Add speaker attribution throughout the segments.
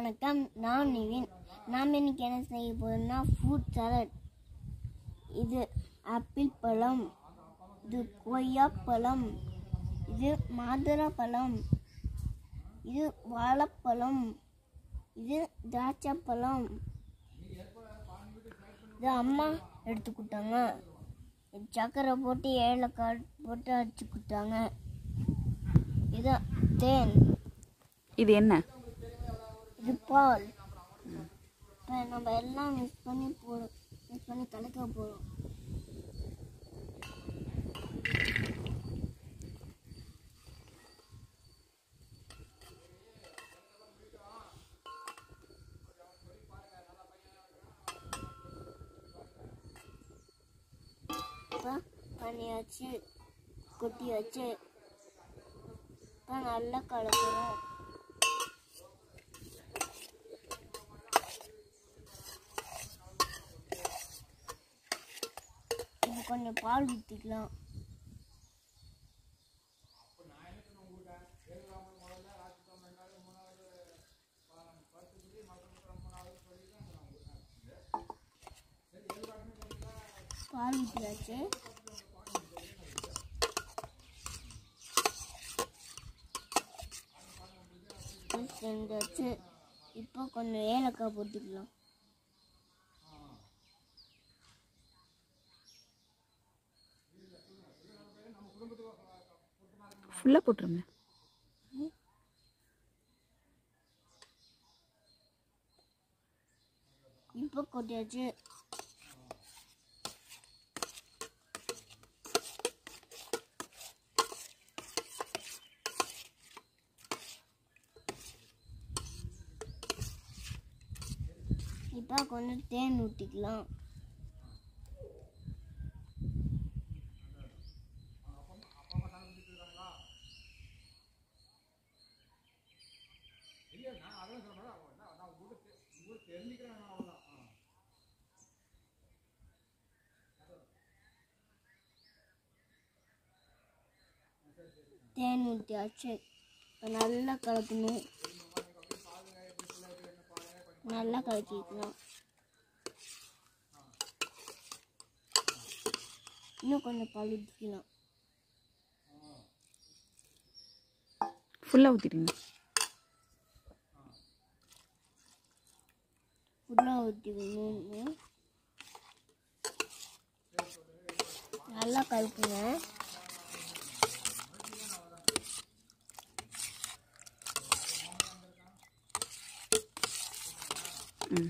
Speaker 1: வணக்கம் நான் நிவின் நாம் இன்னைக்கு என்ன செய்ய போறோம்னா ஃப்ரூட் சாலட் இது ஆப்பிள் பழம் இது கொய்யாப்பழம் இது மாதுளை பழம் இது வாழைப்பழம் இது திராட்சை பழம் இது அம்மா எடுத்து கொடுத்தாங்க இது சக்கரை போட்டு ஏலக்காய் போட்டு அடிச்சு கொடுத்தாங்க இது தேன்
Speaker 2: இது என்ன
Speaker 1: இது பால் இப்போ நம்ம எல்லாம் மிக்ஸ் பண்ணி போடும் மிக்ஸ் பண்ணி கலக்க போகிறோம் இப்போ பண்ணியாச்சு கொட்டியாச்சு இப்போ நல்லா கலக்குறோம் இது கொஞ்சம் பால் ஊற்றிக்கலாம் பால் ஊற்றியாச்சு செஞ்சாச்சு இப்போ கொஞ்சம் ஏலக்காய் போட்டுக்கலாம்
Speaker 2: ஃபுல்லாக போட்டுருங்க
Speaker 1: இப்போ கொட்டியாச்சு இப்போ கொஞ்சம் தேன் ஊற்றிக்கலாம் தேன் ஊற்றியாச்சு இப்போ நல்லா கலக்கணும் நல்லா கலக்கிக்கலாம் இன்னும் கொஞ்சம் பால் ஊற்றிக்கலாம்
Speaker 2: ஃபுல்லாக ஊற்றிடுங்க
Speaker 1: ஃபுல்லாக ஊற்றிக்கணும் நல்லா கலக்குங்க
Speaker 2: ம்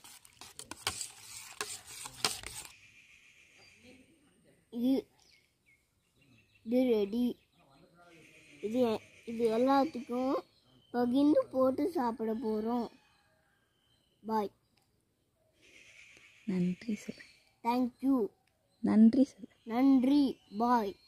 Speaker 1: இது இது ரெடி இது இது எல்லாத்துக்கும் பகிர்ந்து போட்டு சாப்பிட போகிறோம் பாய்
Speaker 2: நன்றி சொல்லு
Speaker 1: தேங்க்யூ
Speaker 2: நன்றி சொல்லு
Speaker 1: நன்றி பாய்